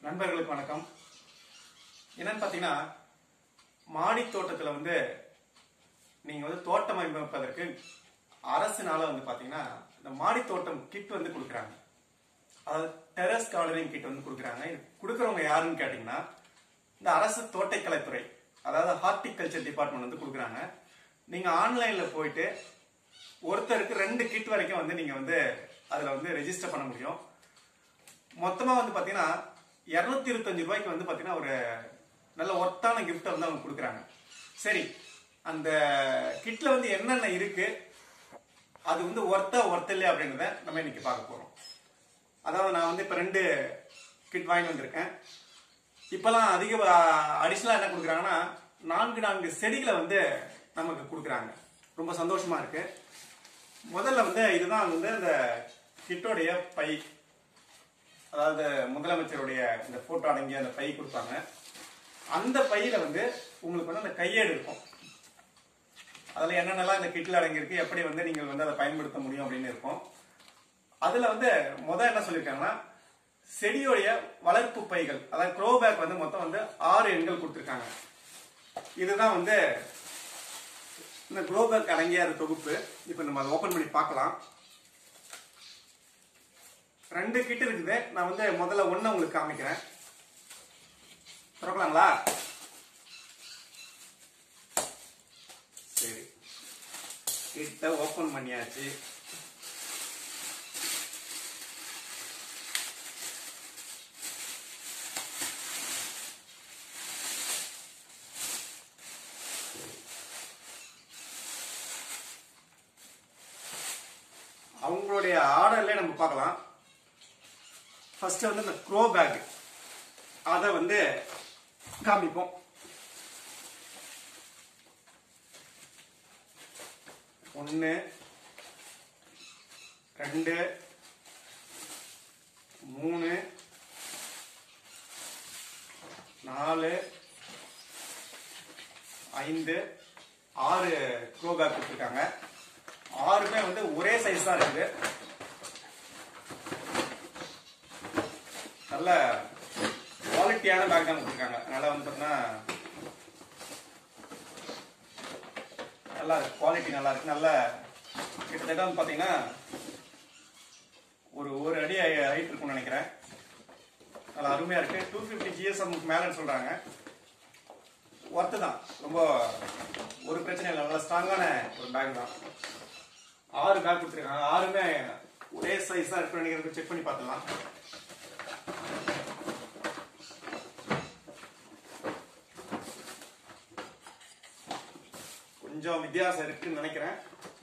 நண்பர்களுக்கு வணக்கம் என்னன்னு பார்த்தீங்கன்னா மாடி தோட்டத்தில் வந்து நீங்கள் வந்து தோட்டம் அமைப்பதற்கு அரசினால வந்து பார்த்தீங்கன்னா இந்த மாடி தோட்டம் கிட் வந்து கொடுக்குறாங்க அதாவது டெரஸ் கார்டனிங் கிட் வந்து கொடுக்குறாங்க இது கொடுக்குறவங்க யாருன்னு கேட்டிங்கன்னா இந்த அரசு தோட்டக்கலைத்துறை அதாவது ஹார்டிகல்ச்சர் டிபார்ட்மெண்ட் வந்து கொடுக்குறாங்க நீங்கள் ஆன்லைனில் போயிட்டு ஒருத்தருக்கு ரெண்டு கிட் வரைக்கும் வந்து நீங்கள் வந்து அதில் வந்து ரெஜிஸ்டர் பண்ண முடியும் மொத்தமாக வந்து பார்த்தீங்கன்னா இரநூத்தி இருபத்தஞ்சு ரூபாய்க்கு வந்து பார்த்தீங்கன்னா ஒரு நல்ல ஒர்த்தான கிஃப்ட்டை வந்து அவங்க கொடுக்குறாங்க சரி அந்த கிட்ல வந்து என்னென்ன இருக்கு அது வந்து ஒர்த்தா ஒர்த் இல்லையா அப்படின்றத நம்ம இன்னைக்கு பார்க்க போறோம் அதாவது நான் வந்து இப்போ ரெண்டு கிட் வாங்கி வந்திருக்கேன் இப்போலாம் அதிக அடிஷ்னலாக என்ன கொடுக்குறாங்கன்னா நான்கு நான்கு செடிகளை வந்து நமக்கு கொடுக்குறாங்க ரொம்ப சந்தோஷமா இருக்கு முதல்ல வந்து இதுதான் வந்து அந்த கிட்டோடைய பை அதாவது முதலமைச்சருடைய இந்த போட்டோ அடங்கிய அந்த பை கொடுப்பாங்க அந்த பையில வந்து உங்களுக்கு வந்து அந்த கையேடு இருக்கும் அதுல என்னென்னலாம் இந்த கிட்ல அடங்கியிருக்கு எப்படி வந்து நீங்கள் வந்து அதை பயன்படுத்த முடியும் அப்படின்னு இருக்கும் அதுல வந்து முத என்ன சொல்லியிருக்காங்கன்னா செடியோடைய வளர்ப்பு பைகள் அதாவது க்ரோ பேக் வந்து மொத்தம் வந்து ஆறு எண்கள் கொடுத்துருக்காங்க இதுதான் வந்து இந்த க்ரோ பேக் அடங்கிய அந்த தொகுப்பு இப்போ நம்ம அதை ஓபன் பண்ணி பார்க்கலாம் ரெண்டு கிட் இருக்குது நான் வந்து முதல்ல ஒண்ணு உங்களுக்கு காமிக்கிறேன் திறக்கலாங்களா சரி கிட்ட ஓபன் பண்ணியாச்சு அவங்களுடைய ஆர்டர்ல நம்ம பார்க்கலாம் ஃபர்ஸ்ட் வந்து இந்த க்ரோ பேக் அதை வந்து காமிப்போம் ஒன்று ரெண்டு மூணு நாலு ஐந்து ஆறு க்ரோ பேக் கொடுத்துருக்காங்க ஆறுமே வந்து ஒரே சைஸ் தான் இருக்குது நல்ல குவாலிட்டியான பேக் தான் கொடுத்துருக்காங்க அதனால வந்து பார்த்தீங்கன்னா நல்லா குவாலிட்டி நல்லா இருக்கு நல்ல கிட்டத்தட்ட வந்து பார்த்தீங்கன்னா ஒரு ஒரு அடி ஹைட் இருக்கும்னு நினைக்கிறேன் நல்லா அருமையா இருக்கு டூ ஃபிஃப்டி ஜிஎஸ்எம் மேலன்னு சொல்றாங்க ஒர்த்து தான் ரொம்ப ஒரு பிரச்சனை இல்லை நல்லா ஸ்ட்ராங்கான ஒரு பேக் தான் ஆறு பேக் கொடுத்துருக்காங்க ஆறுமே ஒரே சைஸ் தான் இருக்கு நினைக்கிறதுக்கு செக் பண்ணி பார்த்துலாம் கொஞ்சம் வித்தியாசம் இருக்குன்னு நினைக்கிறேன்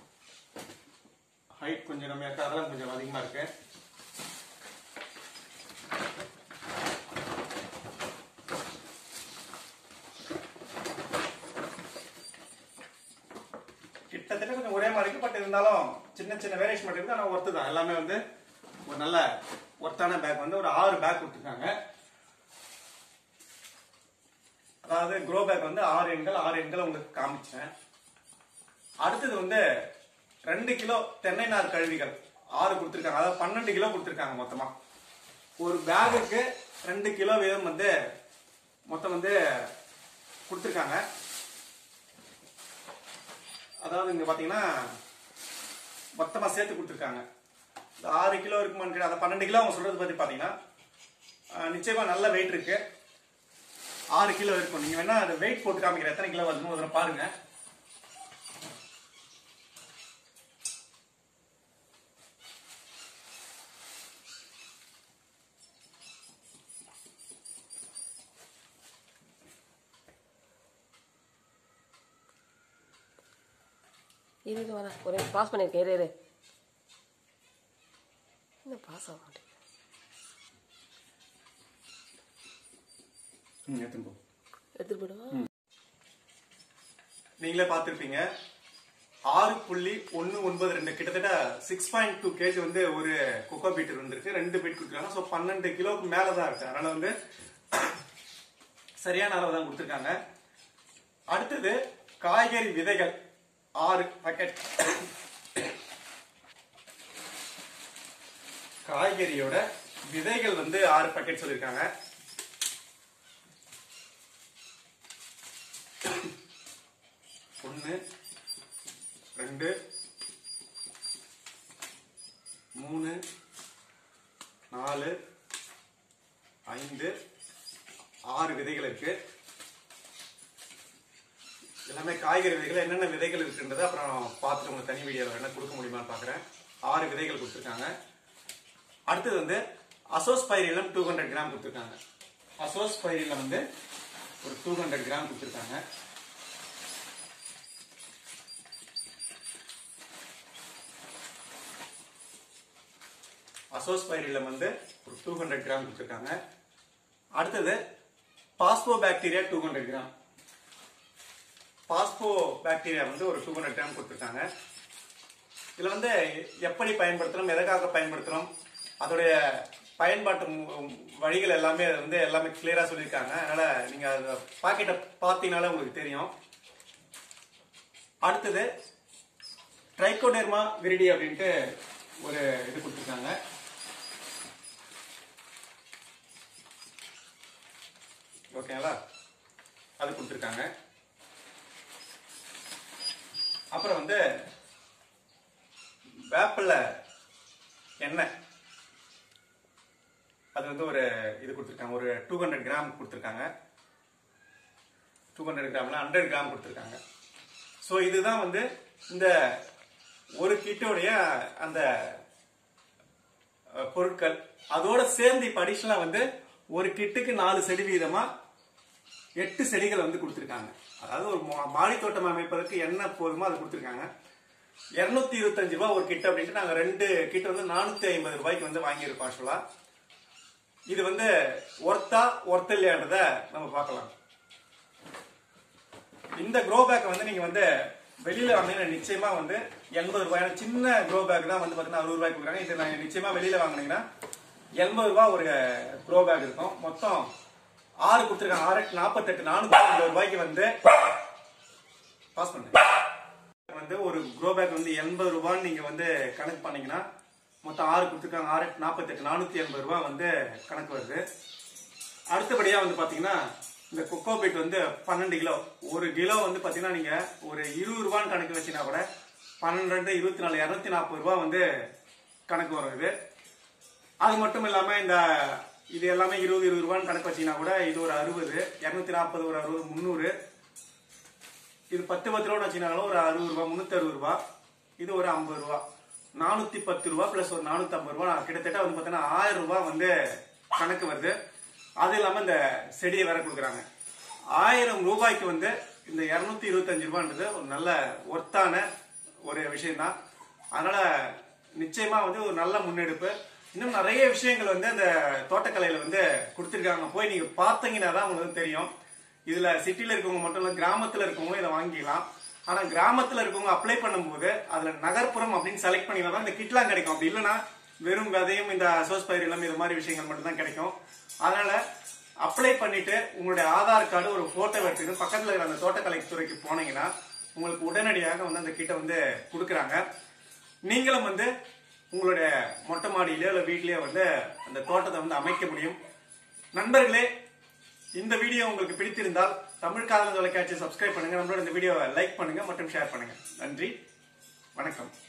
ஹைட் கொஞ்சம் கம்மியா இருக்கு அதெல்லாம் கொஞ்சம் அதிகமா இருக்கு கிட்டத்தட்ட கொஞ்சம் ஒரே மாதிரி இருக்கு பட் இருந்தாலும் சின்ன சின்ன வேரியேஷன் மட்டும் இருக்கு ஆனால் ஒர்த்து தான் எல்லாமே வந்து ஒரு நல்ல ஒர்த்தான பேக் வந்து ஒரு ஆறு பேக் கொடுத்துருக்காங்க அதாவது க்ரோ பேக் வந்து ஆறு எண்கள் ஆறு எண்கள் உங்களுக்கு காமிச்சேன் அடுத்தது வந்து ரெண்டு கிலோ தென்னை நார் கழுவிகள் ஆறு கொடுத்துருக்காங்க அதாவது பன்னெண்டு கிலோ கொடுத்துருக்காங்க மொத்தமா ஒரு பேகுக்கு ரெண்டு கிலோ வீதம் வந்து மொத்தம் வந்து கொடுத்துருக்காங்க அதாவது இங்க பாத்தீங்கன்னா மொத்தமா சேர்த்து கொடுத்துருக்காங்க இந்த ஆறு கிலோ இருக்குமான்னு கேட்டா, அதை பன்னெண்டு கிலோ அவங்க சொல்றது பத்தி பாத்தீங்கன்னா ஆஹ், நிச்சயமா நல்ல வெயிட் இருக்கு ஆறு கிலோ இருக்கும் நீங்க வேணா அதை வெயிட் போட்டு காமிக்கிற எத்தனை கிலோ வருதுன்னு ஒரு தடவை பாருங்க இரு இரு வரேன் ஒரே பாஸ் பண்ணியிருக்கேன் இரு இரு என்ன பாஸ் ஆக மாட்டேங்குது ம், எடுத்துன்னு போ. எடுத்துட்டு போயிடுவா நீங்களே பார்த்திருப்பீங்க ஆறு புள்ளி ஒன்னு ஒன்பது ரெண்டு கிட்டத்தட்ட சிக்ஸ் பாயிண்ட் டூ கேஜி வந்து ஒரு கொக்கோ பீட் இருந்திருக்கு ரெண்டு பீட் கொடுத்துருக்காங்க ஸோ பன்னெண்டு கிலோவுக்கு மேல தான் இருக்கு அதனால வந்து சரியான அளவு தான் கொடுத்துருக்காங்க அடுத்தது காய்கறி விதைகள் ஆறு பாக்கெட் காய்கறியோட விதைகள் வந்து ஆறு பாக்கெட் சொல்லியிருக்காங்க ஒன்று ரெண்டு மூணு நாலு ஐந்து ஆறு விதைகள் இருக்கு எல்லாமே காய்கறி விதைகள் என்னென்ன விதைகள் இருக்குன்றதை அப்புறம் பார்த்துட்டு உங்களுக்கு தனி வீடியோவில் வேணா கொடுக்க முடியுமான்னு பார்க்குறேன் ஆறு விதைகள் கொடுத்துருக்காங்க அடுத்தது வந்து அசோஸ்பைரிலம் டூ ஹண்ட்ரட் கிராம் கொடுத்துருக்காங்க அசோஸ்பைரிலம் வந்து ஒரு டூ ஹண்ட்ரட் கிராம் கொடுத்துருக்காங்க அசோஸ்பைரிலம் வந்து ஒரு டூ ஹண்ட்ரட் கிராம் கொடுத்துருக்காங்க அடுத்தது phospho bacteria two hundred gram phospho bacteria வந்து ஒரு டூ ஹண்ட்ரட் கிராம் கொடுத்துருக்காங்க இதில் வந்து எப்படி பயன்படுத்தணும் எதற்காக பயன்படுத்தணும் அதோடைய பயன்பாட்டு மு- வழிகள் எல்லாமே அது வந்து எல்லாமே கிளியராக சொல்லியிருக்காங்க அதனால நீங்கள் அந்த பாக்கெட்டை பார்த்தீங்கனாலே உங்களுக்கு தெரியும் அடுத்தது ட்ரைகோடெர்மா விரிடி அப்படின்ட்டு ஒரு இது கொடுத்துருக்காங்க ஓகேங்களா அது கொடுத்துருக்காங்க அப்புறம் வந்து வேப்பில எண்ணெய் அது வந்து ஒரு இது கொடுத்துருக்காங்க ஒரு டூ ஹண்ட்ரட் கிராம் கொடுத்துருக்காங்க டூ ஹண்ட்ரட் கிராம்ல ஹண்ட்ரட் கிராம் கொடுத்துருக்காங்க ஸோ இதுதான் வந்து இந்த ஒரு கிட்டோடைய அந்த அஹ், பொருட்கள் அதோட சேர்ந்து இப்போ அடிஷனலாக வந்து ஒரு கிட்டுக்கு நாலு செடி வீதமா எட்டு செடிகள் வந்து கொடுத்துருக்காங்க அதாவது ஒரு மா- மாடித் தோட்டம் அமைப்பதற்கு என்ன போதுமோ அது கொடுத்துருக்காங்க இருநூத்தி இருபத்தஞ்சு ரூபாய் ஒரு கிட் அப்படின்ட்டு நாங்க ரெண்டு கிட் வந்து நானூத்தி ஐம்பது ரூபாய்க்கு வந்து வாங்கியிருக்கோம் ஆக்சுவலா இது வந்து ஒர்த்தா ஒர்த் இல்லையான்றத நம்ம பார்க்கலாம் இந்த க்ரோ பேக் வந்து நீங்க வந்து வெளியில வாங்கினீங்கன்னா நிச்சயமா வந்து எண்பது ரூபாய் சின்ன க்ரோ பேக் தான் வந்து பாத்தீங்கன்னா அறுபது ரூபாய்க்கு கொடுக்குறாங்க இது நான் நிச்சயமா வெளியில வாங்குனீங்கன்னா எண்பது ரூபாய் ஒரு க்ரோ பேக் இருக்கும் மொத்தம் ஆறு கொடுத்துருக்காங்க ஆறு எட்டு நாற்பத்தெட்டு நானூத்தி ஐம்பது ரூபாய்க்கு வந்து பாஸ் பண்ணுங்க வந்து ஒரு க்ரோ பேக் வந்து எண்பது ரூபான்னு நீங்க வந்து கணக்கு பண்ணீங்கன்னா மொத்தம் ஆறு கொடுத்துருக்காங்க ஆறு எட்டு நாற்பத்தெட்டு நானூத்தி எண்பது ரூபாய் வந்து கணக்கு வருது அடுத்தபடியா வந்து பாத்தீங்கன்னா இந்த கொக்கோ பீட் வந்து பன்னெண்டு கிலோ ஒரு கிலோ வந்து பாத்தீங்கன்னா நீங்க ஒரு இருபது ரூபான்னு கணக்கு வச்சீங்கன்னா கூட பன்னெண்டு ரெண்டு இருபத்தி நாலு இரநூத்தி நாற்பது ரூபாய் வந்து கணக்கு வரும் இது அது மட்டும் இல்லாம இந்த இது எல்லாமே இருபது இருபது ரூபான்னு கணக்கு வச்சீங்கன்னா கூட இது ஒரு அறுபது இரநூத்தி நாற்பது ஒரு அறுபது முந்நூறு இது பத்து பத்து ரூபா வச்சுனாலும் ஒரு அறுபது ரூபா முந்நூத்தி அறுபது ரூபா இது ஒரு ஐம்பது ரூபா நானூத்தி பத்து ரூபா பிளஸ் ஒரு நானூத்தி ஐம்பது ரூபா கிட்டத்தட்ட வந்து பாத்தீங்கன்னா ஆயிரம் ரூபாய் வந்து கணக்கு வருது அது இல்லாம இந்த செடியை வேற கொடுக்குறாங்க ஆயிரம் ரூபாய்க்கு வந்து இந்த இருநூத்தி இருபத்தஞ்சு ரூபான்றது ஒரு நல்ல ஒர்த்தான ஒரு விஷயம்தான் அதனால நிச்சயமா வந்து ஒரு நல்ல முன்னெடுப்பு இன்னும் நிறைய விஷயங்கள் வந்து அந்த தோட்டக்கலையில வந்து கொடுத்துருக்காங்க போய் நீங்க பார்த்தீங்கன்னா தான் உங்களுக்கு வந்து தெரியும் இதுல சிட்டில இருக்கவங்க மட்டும் இல்ல கிராமத்துல இருக்கவங்களும் இதை வாங்கிக்கலாம் ஆனா கிராமத்துல இருக்கவங்க அப்ளை பண்ணும்போது அதுல நகர்ப்புறம் அப்படின்னு செலக்ட் பண்ணினா தான் இந்த கிட்லாம் கிடைக்கும் அப்படி இல்லைன்னா வெறும் விதையும் இந்த அசோஸ் பயிர் எல்லாம் இது மாதிரி விஷயங்கள் மட்டும் தான் கிடைக்கும் அதனால அப்ளை பண்ணிட்டு உங்களுடைய ஆதார் கார்டு ஒரு போட்டோ எடுத்துக்கிட்டு பக்கத்துல இருக்கிற அந்த தோட்டக்கலை துறைக்கு போனீங்கன்னா உங்களுக்கு உடனடியாக வந்து அந்த கிட்ட வந்து கொடுக்குறாங்க நீங்களும் வந்து உங்களுடைய மொட்டை மாடியிலயோ இல்ல வீட்லயோ வந்து அந்த தோட்டத்தை வந்து அமைக்க முடியும் நண்பர்களே இந்த வீடியோ உங்களுக்கு பிடித்திருந்தால் தமிழ் காதல் தொலைக்காட்சியை சப்ஸ்கிரைப் பண்ணுங்க நம்மளோட இந்த வீடியோவை லைக் பண்ணுங்க மற்றும் ஷேர் பண்ணுங்க நன்றி வணக்கம்